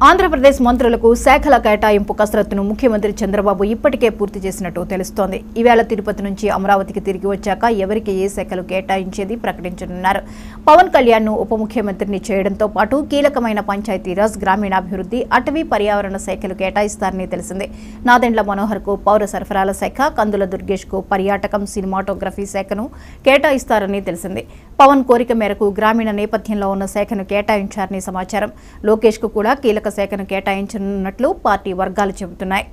ఆంధ్రప్రదేశ్ మంత్రులకు శాఖల కేటాయింపు కసరత్తును ముఖ్యమంత్రి చంద్రబాబు ఇప్పటికే పూర్తి చేసినట్టు తెలుస్తోంది ఈవేళ తిరుపతి నుంచి అమరావతికి తిరిగి వచ్చాక ఎవరికి ఏ శాఖలు కేటాయించేది ప్రకటించనున్నారు పవన్ కళ్యాణ్ ను ఉప ముఖ్యమంత్రిని చేయడంతో పాటు కీలకమైన పంచాయతీరాజ్ గ్రామీణాభివృద్ధి అటవీ పర్యావరణ శాఖలు కేటాయిస్తారని తెలిసింది నాదెండ్ల మనోహర్ కు పౌర సరఫరాల శాఖ కందుల దుర్గేష్ కు పర్యాటకం సినిమాటోగ్రఫీ శాఖను కేటాయిస్తారని తెలిసింది పవన్ కోరిక మేరకు గ్రామీణ నేపథ్యంలో ఉన్న శాఖను కేటాయించారని సమాచారం లోకేష్ కు కూడా కీలక శాఖను కేటాయించనున్నట్లు పార్టీ వర్గాలు చెబుతున్నాయి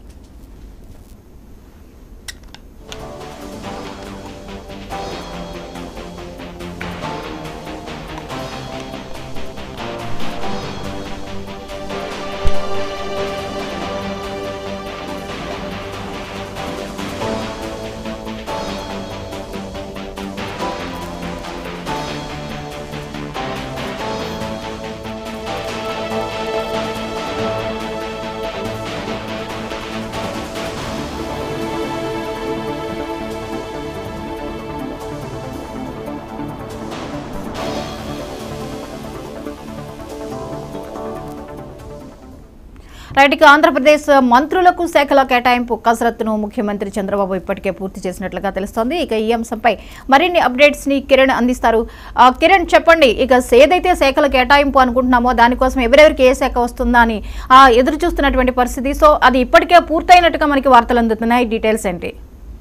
రైట్ ఇక ఆంధ్రప్రదేశ్ మంత్రులకు శాఖల కేటాయింపు కసరత్తును ముఖ్యమంత్రి చంద్రబాబు ఇప్పటికే పూర్తి చేసినట్లుగా తెలుస్తోంది ఇక ఈ అంశంపై మరిన్ని అప్డేట్స్ ని కిరణ్ అందిస్తారు ఆ, కిరణ్ చెప్పండి ఇక ఏదైతే శాఖల కేటాయింపు అనుకుంటున్నామో దానికోసం ఎవరెవరికి ఏ శాఖ వస్తుందా అని ఆ, ఎదురు చూస్తున్నటువంటి పరిస్థితి సో అది ఇప్పటికే పూర్తయినట్టుగా మనకి వార్తలు అందుతున్నాయి డీటెయిల్స్ ఏంటి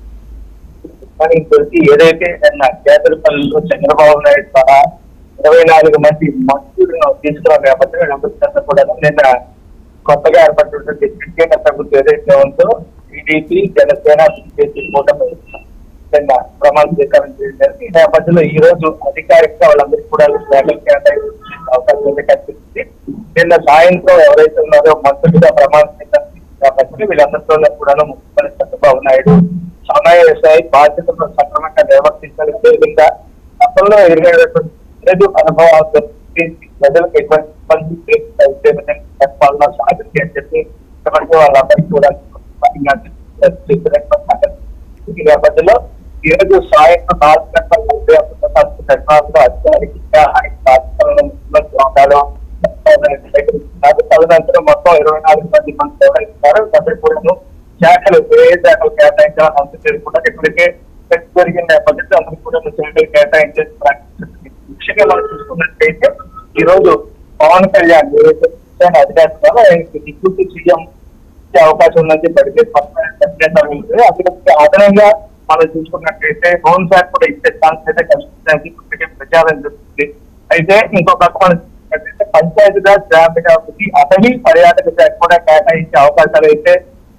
మనకి తెలిసి ఏదైతే నిన్న కేసరపల్లిలో చంద్రబాబు నాయుడు సహా ఇరవై నాలుగు మంది మంత్రులను తీసుకున్న నేపథ్యంలో నమ్మకంతా కూడా నిన్న కొత్తగా ఏర్పడినటువంటి ప్రత్యేక ప్రభుత్వం ఏదైతే ఉందో టీడీపీ జనసేన బీజేపీ కూటమి నిన్న ప్రమాణ స్వీకారం చేశారు ఈ నేపథ్యంలో ఈ రోజు అధికారికంగా వాళ్ళందరికీ కూడా శాఖలు కేటాయించే అవకాశం అయితే కనిపిస్తుంది నిన్న సాయంత్రం ఎవరైతే ఉన్నారో మంత్రులుగా ప్రమాణ స్వీకారం చేసిన నేపథ్యంలో వీళ్ళందరితో కూడా ముఖ్యమంత్రి చంద్రబాబు నాయుడు సమావేశాయి బాధ్యతలను సక్రమంగా నిర్వర్తించాలని విధంగా గతంలో ఎదురైనటువంటి లేదు అనుభవాలతో ప్రజలకు ఎటువంటి ఇబ్బంది అయితే చెప్పాలన్నా సాధించి అని చెప్పి ఇప్పటికే వాళ్ళందరికీ కూడా చెప్పినటువంటి ఈ నేపథ్యంలో ఈ రోజు సాయంత్రం నాలుగు గంటల నలభై ఒక్క నిమిషాలకు టెక్నాలజీలో అధికారికంగా ఆయన బాధ్యతలను ముఖ్యమంత్రి హోదాలో స్వీకరించినారు. తదనంతరం మొత్తం ఇరవై నాలుగు మంది మంది వ్యవహరిస్తున్నారు అందరి కూడా శాఖలు ఏ ఏ శాఖలు కేటాయించాలని అంత చేసుకుంటారు ఇప్పటికే చర్చ జరిగిన నేపథ్యంలో అందరికీ కూడా శాఖలు కేటాయించే ప్రకటించింది. ముఖ్యంగా మనం చూసుకున్నట్లయితే ఈ రోజు పవన్ కళ్యాణ్ ఏదైతే జనసేన అధికారులు ఆయనకి డిప్యూటీ సీఎం ఇచ్చే అవకాశం ఉందని చెప్పి ఇప్పటికే అందుకే అదనంగా మనం చూసుకున్నట్లయితే హోమ్ శాఖ కూడా ఇచ్చే ఛాన్స్ అయితే కల్పించడానికి ఇప్పటికే ప్రచారం జరుగుతుంది అయితే ఇంకొక పక్క మనం చూసుకున్నట్లయితే పంచాయతీరాజ్ గ్రామీణాభివృద్ధి అటవీ పర్యాటక శాఖ కూడా కేటాయించే అవకాశాలు అయితే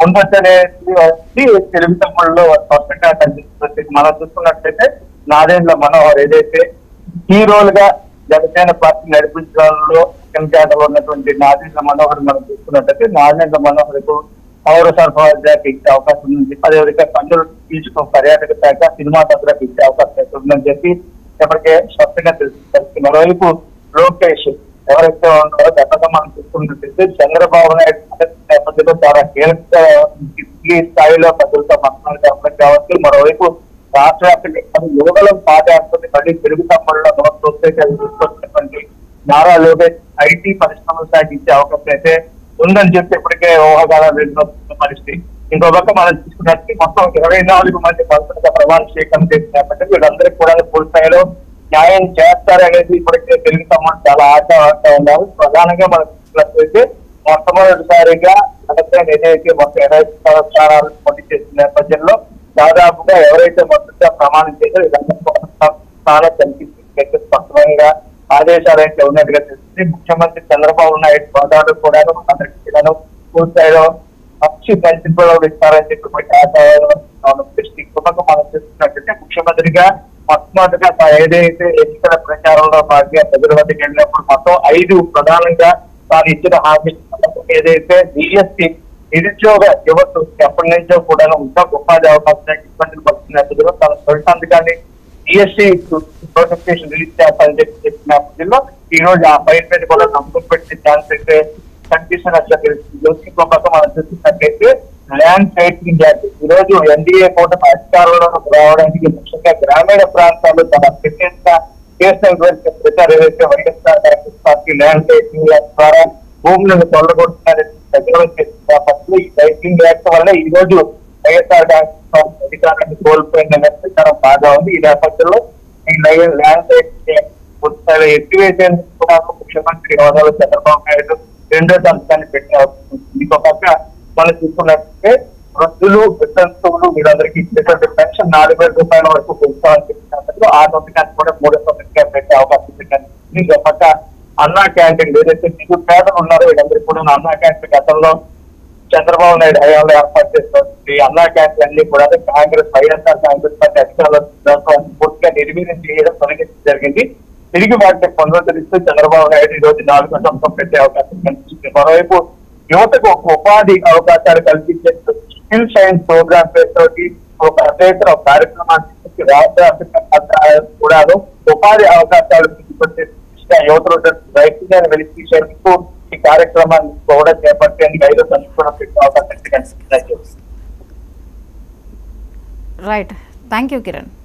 ఉండొచ్చనేది తెలుగు తమ్ముళ్ళలో స్పష్టంగా కనిపిస్తుంది మనం చూసుకున్నట్లయితే నాదేంద్ర మనోహర్ ఏదైతే హీరోలుగా జనసేన పార్టీ నడిపించడంలో కింద ఉన్నటువంటి నాదేంద్ర మనోహర్ మనం చూసుకున్నట్లయితే నాదేంద్ర మనోహర్ కు పౌర సరఫరా శాఖ ఇచ్చే అవకాశం ఉంది అదేవిధంగా పన్నులు తీసుకున్న పర్యాటక శాఖ సినిమాటోగ్రఫీ ఇచ్చే అవకాశం అయితే ఉందని చెప్పి ఇప్పటికే స్పష్టంగా తెలుస్తుంది మరోవైపు లోకేష్ ఎవరైతే ఉన్నారో గతంలో మనం చూసుకున్నట్లయితే చంద్రబాబు నాయుడు మొదటి నేపథ్యంలో చాలా కీలక ఈ స్థాయిలో ప్రజలతో మాట్లాడే కావచ్చు మరోవైపు రాష్ట్ర వ్యాప్తంగా యువకులం పాదయాత్రని మళ్ళీ తెలుగు తమ్ముళ్ళలో ప్రోత్సాహాలు తీసుకొచ్చినటువంటి నారా లోకేష్ ఐటీ పరిశ్రమల శాఖ ఇచ్చే అవకాశం అయితే ఉందని చెప్పి ఇప్పటికే ఊహాగానాలు పరిస్థితి ఇంకో పక్క మనం చూసుకున్నట్టు మొత్తం ఇరవై నాలుగు మంది మంత్రులుగా ప్రమాణ స్వీకారం చేసిన నేపథ్యంలో వీళ్ళందరికీ కూడా పూర్తి స్థాయిలో న్యాయం చేస్తారనేది ఇప్పటికే తెలుగు తమ్ముడు చాలా ఆశావార్త ఉన్నారు ప్రధానంగా మనం చూసినట్లయితే మొట్టమొదటిసారిగా జనసేన ఏదైతే మొత్తం ఇరవై స్థానాలు పోటీ చేసిన నేపథ్యంలో దాదాపుగా ఎవరైతే మొదటిగా ప్రమాణం చేశారో వీళ్ళందరికీ ఒక స్థానం కల్పించి స్పష్టంగా ఆదేశాలు అయితే ఉన్నట్టుగా తెలిసింది ముఖ్యమంత్రి చంద్రబాబు నాయుడు హోదాలో కూడా అందరికీ కూడాను పూర్తిస్థాయిలో పక్షి పరిస్థితుల్లో ఇస్తారని చెప్పి కొన్ని ఆశావాదం దృష్టి కుటుంబం మనం చూస్తున్నట్లయితే ముఖ్యమంత్రిగా మొట్టమొదటిగా తా- ఏదైతే ఎన్నికల ప్రచారంలో భాగంగా ప్రజల వద్దకు వెళ్ళినప్పుడు మొత్తం ఐదు ప్రధానంగా తాను ఇచ్చిన హామీ ఏదైతే డిఎస్సి నిరుద్యోగ యువత ఎప్పటి నుంచో కూడా ఇంకా ఉపాధి అవకాశానికి ఇబ్బందులు పడుతున్నప్పుడు తన తొలి సంతకాన్ని డిఎస్సి నోటిఫికేషన్ రిలీజ్ చేస్తారని చెప్పి చెప్పిన నేపథ్యంలో ఈ రోజు ఆ ఫైల్ మీద కూడా నమ్మకం పెట్టే ఛాన్స్ అయితే కనిపిస్తున్నట్లు తెలుస్తుంది ఇంకో పక్క మనం చూసినట్లయితే ల్యాండ్ టైటిలింగ్ యాక్ట్ ఈ రోజు ఎన్డీఏ కూటమి అధికారంలోకి రావడానికి ముఖ్యంగా గ్రామీణ ప్రాంతాల్లో తన ప్రత్యేక కేసుల గురించి ప్రచారం ఏదైతే YSR Congress party land titling act ద్వారా భూములను కొల్లగొడుతున్నారని ప్రజలు చేస్తున్న నేపథ్యంలో ఈ సైక్లింగ్ యాక్ట్ వల్ల ఈ రోజు వైఎస్ఆర్ కాంగ్రెస్ పార్టీ అధికారాన్ని కోల్పోయిందనే ప్రచారం బాగా ఉంది ఈ నేపథ్యంలో ఈ లై- ల్యాండ్ టైటిలింగ్ పూర్తిస్థాయిలో ఎత్తివేసేందుకు కూడా ముఖ్యమంత్రి హోదాలో చంద్రబాబు నాయుడు రెండో సంతకాన్ని పెట్టిన అవసరం ఉంది. ఇంకో పక్క మనం చూసుకున్నట్లయితే వృద్ధులు వితంతువులు వీళ్ళందరికీ ఇచ్చేటువంటి పెన్షన్ నాలుగు వేల రూపాయల వరకు పెంచాలని చెప్పినప్పుడు ఆ సంతకాన్ని కూడా మూడో సంతకంగా పెట్టే అవకాశం ఉంది ఇంకో పక్క అన్నా క్యాంటీన్ ఏదైతే దిగు పేదలు ఉన్నారో వీళ్ళందరికీ కూడా అన్నా క్యాంటీన్ గతంలో చంద్రబాబు నాయుడు హయాంలో ఏర్పాటు చేసినటువంటి అన్నా క్యాంటీన్ అన్ని కూడా కాంగ్రెస్ వైఎస్ఆర్ కాంగ్రెస్ పార్టీ అధికారులు పూర్తిగా నిర్వీర్యం చేయడం తొలగించడం జరిగింది తిరిగి వాటిని పునరుద్ధరిస్తూ చంద్రబాబు నాయుడు ఈ రోజు నాలుగో సంవత్సరం పెట్టే అవకాశం కనిపిస్తుంది మరోవైపు యువతకు ఒక ఉపాధి అవకాశాలు కల్పించే స్కిల్ సైన్స్ ప్రోగ్రామ్ పేరుతోటి ఒక అధ్యక్షుడు ఒక కార్యక్రమాన్ని తీసుకొచ్చి రాష్ట్ర వ్యాప్తంగా కూడాను ఉపాధి అవకాశాలు తీసుకొచ్చే దృష్ట్యా యువతలో రైతులను వెలిపించేందుకు ఈ కార్యక్రమాన్ని కూడా చేపట్టేందుకు ఐదో సంస్కరణ పెట్టే అవకాశం కనిపిస్తుంది రైట్ థ్యాంక్ యూ కిరణ్